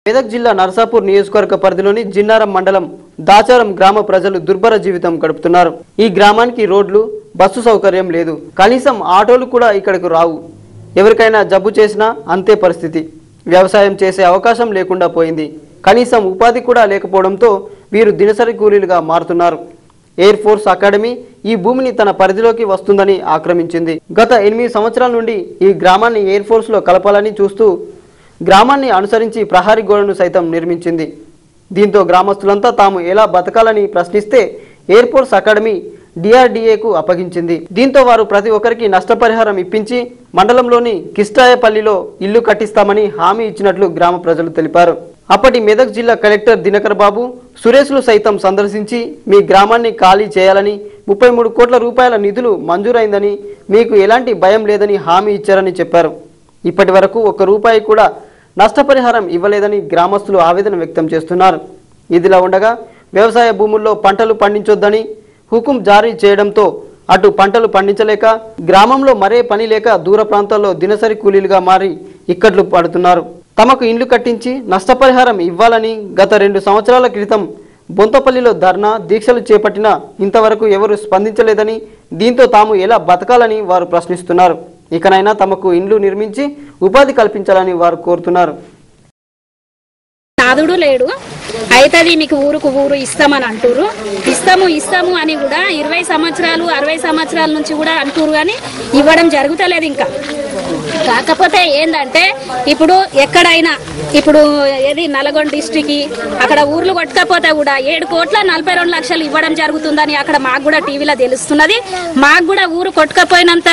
మెదక్ జిల్లా నర్సాపూర్ నియోజకవర్గ పరిధిలోని జిన్నారం మండలం దాచారం గ్రామ ప్రజలు దుర్భర జీవితం గడుపుతున్నారు ఈ గ్రామానికి రోడ్లు బస్సు సౌకర్యం లేదు కనీసం ఆటోలు కూడా ఇక్కడకు రావు ఎవరికైనా జబ్బు చేసినా అంతే పరిస్థితి వ్యవసాయం చేసే అవకాశం లేకుండా పోయింది కనీసం ఉపాధి కూడా లేకపోవడంతో వీరు దినసరి కూలీలుగా మారుతున్నారు ఎయిర్ ఫోర్స్ అకాడమీ ఈ భూమిని తన పరిధిలోకి వస్తుందని ఆక్రమించింది గత ఎనిమిది సంవత్సరాల నుండి ఈ గ్రామాన్ని ఎయిర్ ఫోర్స్లో కలపాలని చూస్తూ గ్రామాన్ని అనుసరించి ప్రహారీ గోడను సైతం నిర్మించింది దీంతో గ్రామస్తులంతా తాము ఎలా బతకాలని ప్రశ్నిస్తే ఎయిర్ ఫోర్స్ అకాడమీ డిఆర్డీఏకు అప్పగించింది దీంతో వారు ప్రతి ఒక్కరికి నష్టపరిహారం ఇప్పించి మండలంలోని కిష్టాయపల్లిలో ఇల్లు కట్టిస్తామని హామీ ఇచ్చినట్లు గ్రామ ప్రజలు తెలిపారు అప్పటి మెదక్ జిల్లా కలెక్టర్ దినకర్ బాబు సురేష్లు సైతం సందర్శించి మీ గ్రామాన్ని ఖాళీ చేయాలని ముప్పై మూడు కోట్ల రూపాయల నిధులు మంజూరైందని మీకు ఎలాంటి భయం లేదని హామీ ఇచ్చారని చెప్పారు ఇప్పటి వరకు ఒక్క రూపాయి కూడా నష్టపరిహారం ఇవ్వలేదని గ్రామస్తులు ఆవేదన వ్యక్తం చేస్తున్నారు ఇదిలా ఉండగా వ్యవసాయ భూముల్లో పంటలు పండించొద్దని హుకుం జారీ చేయడంతో అటు పంటలు పండించలేక గ్రామంలో మరే పని లేక దూర ప్రాంతాల్లో దినసరి కూలీలుగా మారి ఇక్కట్లు పడుతున్నారు తమకు ఇండ్లు కట్టించి నష్టపరిహారం ఇవ్వాలని గత రెండు సంవత్సరాల క్రితం బొంతపల్లిలో ధర్నా దీక్షలు చేపట్టినా ఇంతవరకు ఎవరు స్పందించలేదని దీంతో తాము ఎలా బతకాలని వారు ప్రశ్నిస్తున్నారు ఇకనైనా తమకు ఇండ్లు నిర్మించి ఉపాధి కల్పించాలని వారు కోరుతున్నారు నాదుడు లేడు అయితది మీకు ఊరుకు ఊరు ఇస్తామని అంటురు ఇస్తాము ఇస్తాము అని కూడా ఇరవై సంవత్సరాలు అరవై సంవత్సరాల నుంచి కూడా అంటురు కానీ ఇవ్వడం జరుగుతలేదు ఇంకా కాకపోతే ఏందంటే ఇప్పుడు ఎక్కడైనా ఇప్పుడు ఏది నల్గొండ డిస్టిక్ అక్కడ ఊర్లు కొట్టకపోతే కూడా ఏడు కోట్ల నలభై రెండు లక్షలు ఇవ్వడం జరుగుతుందని అక్కడ మాకు కూడా టీవీలో తెలుస్తున్నది మాకు కూడా ఊరు కొట్టుకపోయినంత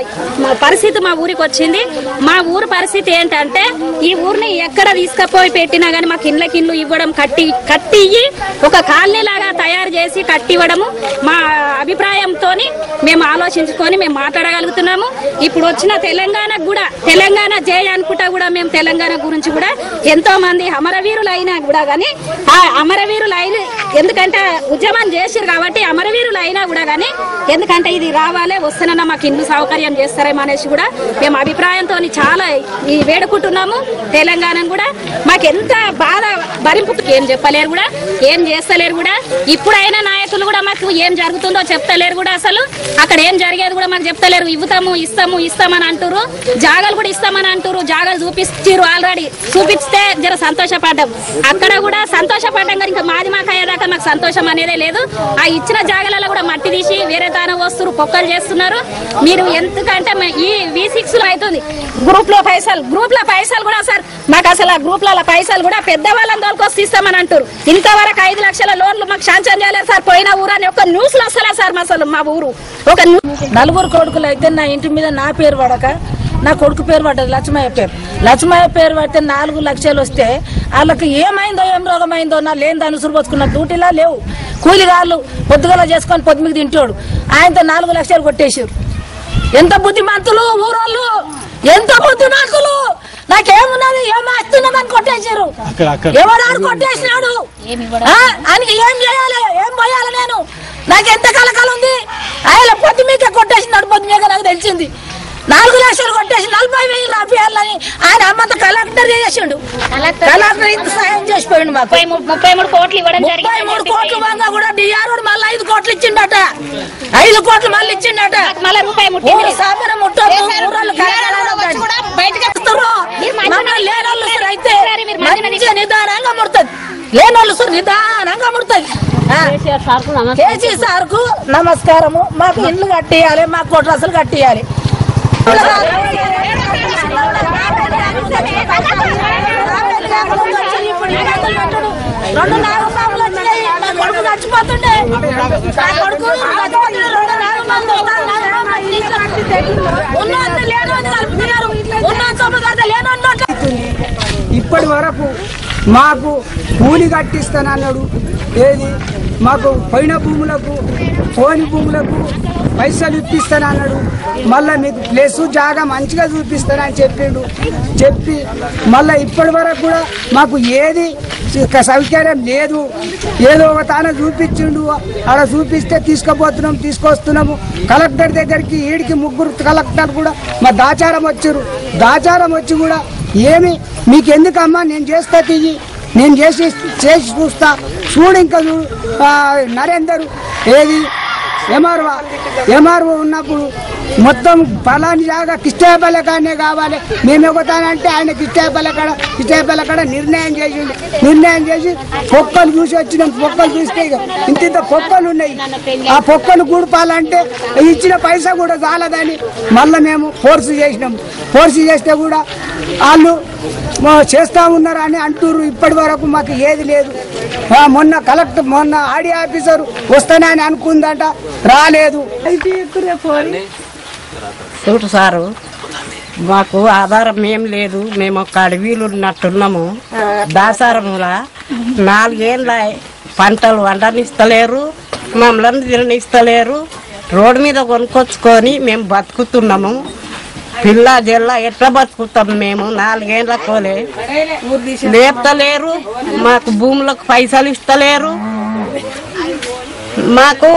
మా పరిస్థితి మా ఊరికి వచ్చింది మా ఊరు పరిస్థితి ఏంటంటే ఈ ఊరిని ఎక్కడ తీసుకపోయి పెట్టినా గానీ మాకు ఇండ్లకి ఇండ్లు ఇవ్వడం కట్టి కట్టి ఇయ్యి ఒక కాలనీ లాగా తయారు చేసి కట్టి ఇవ్వడము మా అభిప్రాయంతో మేము ఆలోచించుకొని మేము మాట్లాడగలుగుతున్నాము ఇప్పుడు వచ్చిన తెలంగాణకు కూడా తెలంగాణ జయ అనుకుంటా కూడా మేము తెలంగాణ గురించి కూడా ఎంతో మంది అమరవీరులు అయినా కూడా గానీ ఆ అమరవీరులు అయిన ఎందుకంటే ఉద్యమం చేసిరు కాబట్టి అమరవీరులు అయినా కూడా గానీ ఎందుకంటే ఇది రావాలే వస్తున్నా మాకు ఇండ్లు సౌకర్యం చేస్తారేమో అనేసి కూడా మేము అభిప్రాయంతో చాలా ఈ వేడుకుంటున్నాము తెలంగాణను కూడా మాకు ఎంత బాధ భరింపు ఏం చెప్పలేరు కూడా ఏం చేస్తలేరు కూడా ఇప్పుడైనా నాయకులు కూడా మాకు ఏం జరుగుతుందో చెప్తలేరు కూడా అసలు అక్కడ ఏం జరిగేది కూడా మాకు చెప్తలేరు ఇవ్వుతాము ఇస్తాము ఇస్తామని అంటారు జాగాలు కూడా ఇస్తామని అంటారు జాగాలు చూపిస్తారు ఆల్రెడీ చూపిస్తే జర సంతోషపడ్డాం అక్కడ కూడా సంతోషపడ్డాం కానీ ఇంకా మాది మాకు అయ్యేదాకా మాకు సంతోషం అనేదే లేదు ఆ ఇచ్చిన జాగాలలో కూడా మట్టి తీసి వేరే దాని వస్తున్నారు పొక్కలు చేస్తున్నారు మీరు ఎందుకంటే మ- ఈ వి సిక్స్ లో అవుతుంది గ్రూప్ లో పైసలు గ్రూప్ లో పైసలు కూడా సార్ మాకు అసలు ఆ గ్రూప్ ల పైసలు కూడా పెద్దవాళ్ళని తోలుకొస్తే ఇస్తామని అంటారు ఇంతవరకు ఐదు లక్షల లోన్లు మాకు శాంక్షన్ చేయలేదు సార్ పోయిన ఊరు అని ఒక న్యూస్ లో వస్తలే సార్ మా అసలు మా ఊరు ఒక న్యూస్ నలుగురు కొడుకులు అయితే నా ఇంటి మీద నా పేరు పడక నా కొడుకు పేరు పడ్డది లక్ష్మయ్య పేరు లక్ష్మయ్య పేరు పడితే నాలుగు లక్షలు వస్తే వాళ్ళకి ఏమైందో ఏం రోగమైందో నా లేని దాన్ని సురుపోసుకున్న డ్యూటీలా లేవు కూలిగాళ్ళు పొద్దుగల చేసుకొని పొద్దుమికి తింటాడు ఆయనతో నాలుగు లక్షలు కొట్టేసారు ఎంత బుద్ధిమంతులు ఊరోళ్ళు ఎంత బుద్ధిమంతులు నాకేమున్నది ఏం ఆస్తున్నదని కొట్టేశారు ఎవడాడు కొట్టేసినాడు ఆ, ఆయనకి ఏం చేయాలి ఏం పోయాలి నేను నాకు ఎంత కలకాలం ఉంది ఆయన పొద్దు మీకే కొట్టేసినాడు పొద్దు మీక నాకు తెలిసింది నాలుగు లక్షలు కొట్టేసి నలభై వేలు రాపియాలని ఆయన అమ్మంత కలెక్టర్ చేసిండు కలెక్టర్ ఇంత సాయం చేసిపోయిండు మాకు ముప్పై మూడు కోట్లు ఇవ్వడం ముప్పై మూడు కోట్లు వంగా కూడా డిఆర్ మళ్ళీ ఐదు కోట్లు ఇచ్చిండట ఐదు కోట్లు మళ్ళీ ఇచ్చిండట మళ్ళీ ముప్పై మూడు ఊరు సామర ముట్టొద్దు, ఊరోళ్ళు కలకలాడొద్దు. వస్తుర్రు. మమ్మల్ని లేనోళ్ళు సార్ అయితే మంచిగా నిదానంగా ముడుతుంది లేనోళ్ళు సార్ నిదానంగా ముడుతుంది కేసీ సార్ కు నమస్కారము మాకు ఇల్లు కట్టియాలి మాకు కొట్రసలు కట్టియాలి రెండు నాగపాములు వచ్చినాయి నా కొడుకు చచ్చిపోతుండే నా కొడుకు చచ్చిపోతుండే రెండు నాగపాములు ఉన్నోళ్ళు లేనోళ్ళు కలుపుతున్నారు ఉన్నోళ్ళు చొప్పులు కడితే లేనోళ్ళు ఇప్పటి వరకు మాకు కూలి కట్టిస్తానన్నాడు ఏది మాకు పోయిన భూములకు పోని భూములకు పైసలు ఇప్పిస్తానన్నాడు మళ్ళీ మీకు ప్లేస్ జాగా మంచిగా చూపిస్తానని చెప్పిండు చెప్పి మళ్ళీ ఇప్పటి వరకు కూడా మాకు ఏది స- సౌకర్యం లేదు ఏదో ఒక తాన చూపించిండు ఆడ చూపిస్తే తీసుకుపోతున్నాం తీసుకొస్తున్నాము కలెక్టర్ దగ్గరికి ఈడికి ముగ్గురు కలెక్టర్ కూడా మా దాచారం వచ్చారు దాచారం వచ్చి కూడా ఏమి మీకు ఎందుకమ్మా నేను చేస్తా తియ్యి నేను చేసి చేసి చూస్తా చూడు ఇంకా చూడు ఆ, నరేందర్ ఏది ఎంఆర్ఓ ఎంఆర్ఓ ఉన్నప్పుడు మొత్తం ఫలాని జాగా కిష్టాపల్లె కాడనే కావాలి మేము ఎగుతానంటే ఆయన కిష్టాపల్లె కాడ కిష్టాపల్లె కాడ నిర్ణయం చేసిండు నిర్ణయం చేసి పొక్కలు చూసి వచ్చినాం పొక్కలు చూస్తే ఇక ఇంత ఇంత పొక్కలు ఉన్నాయి ఆ పొక్కలు కూడపాలంటే ఇచ్చిన పైసా కూడా చాలదని మళ్ళీ మేము ఫోర్స్ చేసినాం ఫోర్స్ చేస్తే కూడా వాళ్ళు మా చేస్తా ఉన్నారు అని అంటుర్రు ఇప్పటి వరకు మాకు ఏది లేదు ఆ, మొన్న కలెక్టర్ మొన్న ఆడి ఆఫీసర్ వస్తానని అనుకుందట రాలేదు చూడు సారు మాకు ఆధారం ఏం లేదు మేము ఒక అడవిలు ఉన్నట్టున్నాము దాసారములా నాలుగేళ్ళ పంటలు వండనిస్తలేరు మమ్మల్ని తిననిస్తలేరు రోడ్డు మీద కొనుక్కొచ్చుకొని మేము బతుకుతున్నాము పిల్ల జల్ల ఎట్లా బతుకుతాం మేము నాలుగేళ్ల కోలే లేపుతలేరు మాకు భూములకు పైసలు ఇస్తలేరు మాకు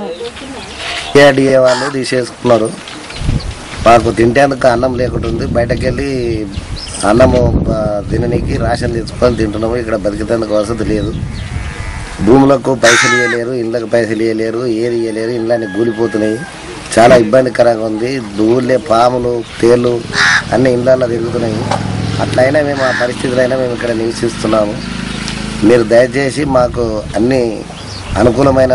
ఏడిఏ వాళ్ళు తీసేసుకున్నారు మాకు తింటేందుకు అన్నం లేకుండా ఉంది బయటకు వెళ్ళి అన్నము ఆ, తిననీకి రాషన్ తెచ్చుకొని తింటున్నాము ఇక్కడ బతికేందుకు వసతి లేదు భూములకు పైసలు ఇవ్వలేరు ఇళ్ళకి పైసలు ఇవ్వలేరు ఏది ఇవ్వలేరు ఇళ్ళని కూలిపోతున్నాయి చాలా ఇబ్బందికరంగా ఉంది ఊళ్ళే పాములు తేళ్ళు అన్ని ఇళ్ళల్లో తిరుగుతున్నాయి అట్లయినా మేము ఆ పరిస్థితులైనా అయినా మేము ఇక్కడ నివసిస్తున్నాము మీరు దయచేసి మాకు అన్ని అనుకూలమైన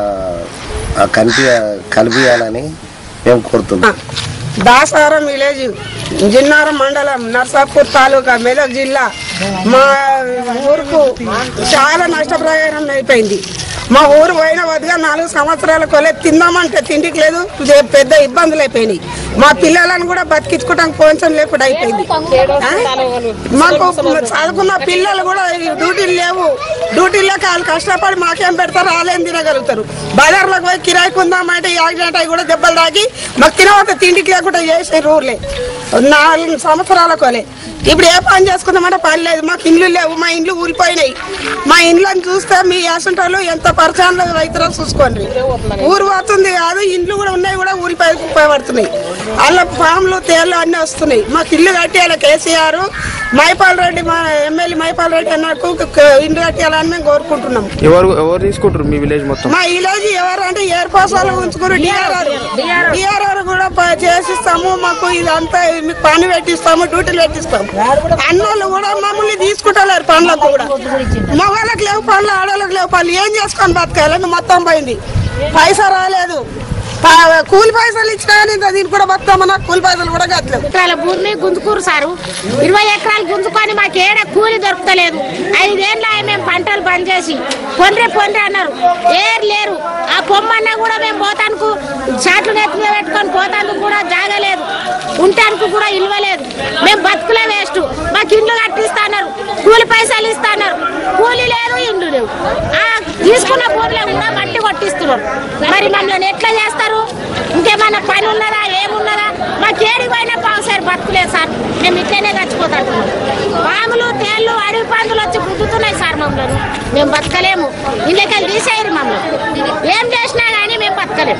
ప- కనిపి కలిపియాలని మేము కోరుతున్నాం దాసారం విలేజ్ జిన్నారం మండలం నర్సాపూర్ తాలూకా మెదక్ జిల్లా మా ఊరుకు చాలా నష్టప్రయోజనం అయిపోయింది మా ఊరు పోయిన వదిగా నాలుగు సంవత్సరాల కొలే తిందామంటే తిండికి లేదు ఇదే పెద్ద ఇబ్బందులు అయిపోయినాయి మా పిల్లలను కూడా బతికించుకోవడానికి కొంచెం లేకుండా అయిపోయింది ఆ? మాకు చదువుకున్న పిల్లలు కూడా ఈ డ్యూటీలు లేవు డ్యూటీలు లేక వాళ్ళు కష్టపడి మాకేం పెడతారు వాళ్ళేం తినగలుగుతారు బజార్లోకి పోయి కిరాయి కొందామంటే యాక్సిడెంట్ అయి కూడా దెబ్బలు తాకి మాకు తినవద్ద తిండికి లేకుండా చేసే ఊర్లే నాలుగు సంవత్సరాల కోలే ఇప్పుడు ఏ పని చేసుకుందామంటే పని లేదు మాకు ఇండ్లు లేవు మా ఇండ్లు ఊరిపోయినాయి మా ఇండ్లను చూస్తే మీ యాసంటోళ్ళు ఎంత పరిచయంలో రైతులు చూసుకోండి ఊరు పోతుంది కాదు ఇండ్లు కూడా ఉన్నాయి కూడా ఊరిపోయి ఉపయోగపడుతున్నాయి వాళ్ళ పాములు తేళ్ళు అన్నీ వస్తున్నాయి మాకు ఇల్లు కట్టేయాలి కేసీఆర్ మైపాల్ రెడ్డి మా ఎమ్మెల్యే మైపాల్ రెడ్డి అన్నకు ఇల్లు కట్టేయాలని మేము కోరుకుంటున్నాం ఎవరు ఎవరు తీసుకుంటారు మీ విలేజ్ మొత్తం మా విలేజ్ ఎవరంటే ఏర్పాసాలు ఉంచుకుని డిఆర్ఆర్ డిఆర్ఆర్ కూడా ప- చేసిస్తాము మాకు ఇదంతా మీకు పని పెట్టిస్తాము డ్యూటీలు పెట్టిస్తాము అన్నోళ్ళు కూడా మమ్మల్ని తీసుకుంటలేరు పనులకు కూడా మగవాళ్ళకి లేవు పనులు ఆడవాళ్ళకి లేవు పనులు ఏం చేసుకొని బతకాలని మొత్తం పోయింది పైసా రాలేదు ప- కూలి పైసలు ఇచ్చినా కానీ ఇంకా దీనికి కూడా బతామన్నా కూలి పైసలు కూడా కట్టలేవు ఎకరాల భూమి గుంజుకూరు సారు ఇరవై ఎకరాలు గుంజుకొని మాకు ఏడ కూలి దొరుకుతలేదు ఐదేళ్ళ మేము పంటలు బంద్ చేసి పొండ్రి పొండ్రి అన్నారు ఏరు లేరు ఆ పొమ్మన్నా కూడా మేము పోతానికి చాట్లు నెత్తి మీద పెట్టుకొని పోతానికి కూడా జాగలేదు ఉంటానికి కూడా ఇల్వలేదు మేము బతుకులే వేస్ట్ మాకు ఇండ్లు కట్టిస్తాన్నారు కూలి పైసలు ఇస్తాన్నారు కూలి లేదు ఇండ్లు లేవు ఆ తీసుకున్న భూమిలో కూడా మట్టి కొట్టిస్తున్నారు మరి మమ్మల్ని ఎట్లా చేస్తారు ఇంకేమైనా పని ఉన్నదా ఏమున్నదా మాకు ఏడికి పోయినా పావుసారి బతుకులేదు సార్ మేము ఇట్లనే చచ్చిపోతాం పాములు తేళ్ళు అడవి పందులు వచ్చి గుద్దుతున్నాయి సార్ మమ్మల్ని మేము బతకలేము ఇళ్ళకెళ్ళి తీసేయరు మమ్మల్ని ఏం చేసినా కానీ మేము బతకలేము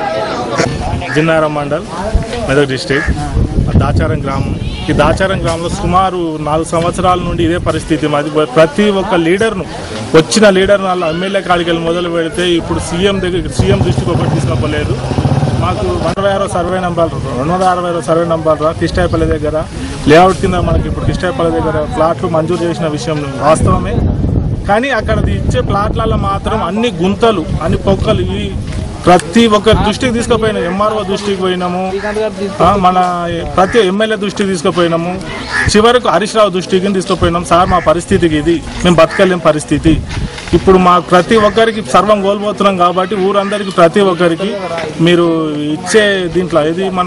జిన్నారం మండల్ మెదక్ డిస్ట్రిక్ట్ దాచారం గ్రామం ఈ దాచారం గ్రామంలో సుమారు నాలుగు సంవత్సరాల నుండి ఇదే పరిస్థితి మాది ప్రతి ఒక్క లీడర్ను వచ్చిన లీడర్ వాళ్ళ ఎమ్మెల్యే కాడికి వెళ్ళి మొదలు పెడితే ఇప్పుడు సీఎం దగ్గర సీఎం దృష్టికి ఒకటి తీసుకపోలేదు మాకు అరవై ఆరో సర్వే నంబర్ రెండు వందల అరవై ఆరో సర్వే నంబర్ కిష్టాయపల్లి దగ్గర లేఅవుట్ కింద మనకి ఇప్పుడు కిష్టాయపల్లి దగ్గర ప్లాట్లు మంజూరు చేసిన విషయం వాస్తవమే కానీ అక్కడ ఇచ్చే ప్లాట్లలో మాత్రం అన్ని గుంతలు అన్ని పొక్కలు ఈ ప్రతి ఒక్కరి దృష్టికి తీసుకుపోయినాం ఎంఆర్ఓ దృష్టికి పోయినాము ఆ, మన ప్రతి ఎమ్మెల్యే దృష్టికి తీసుకుపోయినాము చివరకు హరీష్ రావు దృష్టికి తీసుకుపోయినాం సార్ మా పరిస్థితికి ఇది మేము బతకలేం పరిస్థితి ఇప్పుడు మా ప్రతి ఒక్కరికి సర్వం కోల్పోతున్నాం కాబట్టి ఊరందరికి ప్రతి ఒక్కరికి మీరు ఇచ్చే దీంట్లో ఇది మన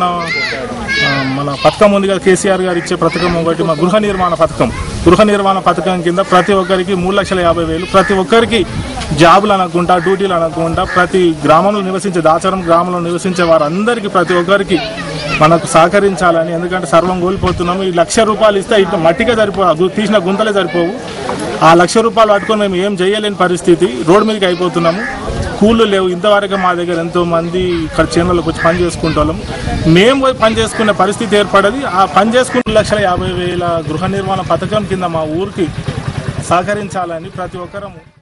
ఆ, మన పథకం ఉంది కదా కేసీఆర్ గారు ఇచ్చే పథకం ఒకటి మా గృహ నిర్మాణ పథకం గృహ నిర్మాణ పథకం కింద ప్రతి ఒక్కరికి మూడు లక్షల యాభై వేలు ప్రతి ఒక్కరికి జాబులు అనకుండా డ్యూటీలు అనకుండా ప్రతి గ్రామంలో నివసించే దాచరం గ్రామంలో నివసించే వారందరికీ ప్రతి ఒక్కరికి మనకు సహకరించాలని ఎందుకంటే సర్వం కోల్పోతున్నాము ఈ లక్ష రూపాయలు ఇస్తే ఇట్లా మట్టిగా సరిపో తీసిన గుంతలే సరిపోవు ఆ లక్ష రూపాయలు పట్టుకొని మేము ఏం చేయలేని పరిస్థితి రోడ్డు మీదకి అయిపోతున్నాము స్కూళ్ళు లేవు ఇంతవరకు మా దగ్గర ఎంతో మంది ఇక్కడ చేనులకు వచ్చి పని చేసుకుంటాం మేము పోయి పని చేసుకునే పరిస్థితి ఏర్పడది ఆ పని చేసుకునే లక్షల యాభై వేల గృహ నిర్మాణ పథకం కింద మా ఊరికి సహకరించాలని ప్రతి ఒక్కరము